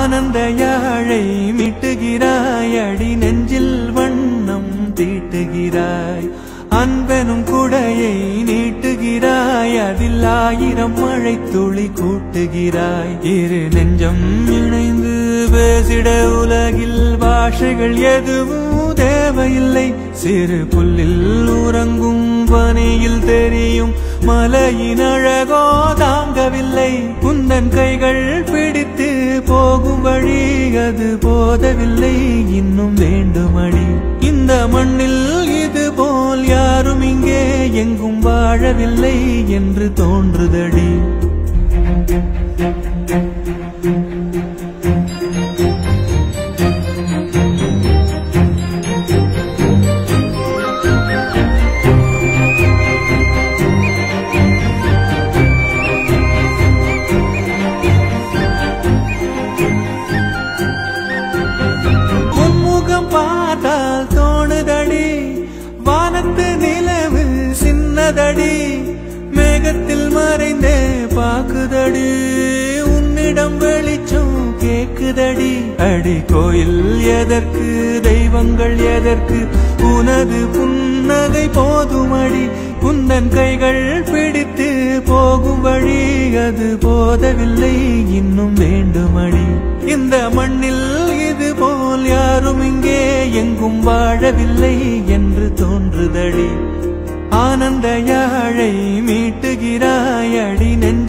ஆனந்த யாழை மீட்டுகிறாய் அடி நெஞ்சில் வண்ணம் தீட்டுகிறாய் அன்பெனும் குடையை நீட்டுகிறாய் அதில் ஆயிரம் மழை துளி கூட்டுகிறாய் இரு நெஞ்சம் இணைந்து பேசிட உலகில் பாஷைகள் எதுவும் தேவையில்லை சிறு புல்லில் உறங்கும் பனியில் தெரியும் மலையின் அழகோ தாங்கவில்லை குந்தன் கைகள் பிடித்து போகும் வழி அது போதவில்லை இன்னும் வேண்டுமடி இந்த மண்ணில் இது போல் யாரும் இங்கே எங்கும் வாழவில்லை என்று தோன்றுதடி உன்முகம் பார்த்தால் தோணுதடி வானத்து நிலவு சின்னதடி மேகத்தில் மறைந்தே பாக்குதடி உன்னிடம் வெளிச்சம் கேக்குதடி அடி கோயில் எதற்கு தெய்வங்கள் எதற்கு உனது புன்னகை போதுமடி குந்தன் கைகள் பிடித்து போகும் வழி அது போதவில்லை இன்னும் வேண்டுமடி இந்த மண்ணில் இது போல் யாரும் இங்கே எங்கும் வாழவில்லை என்று தோன்றுதடி ஆனந்த யாழை மீட்டுகிறாய் அடி நெஞ்ச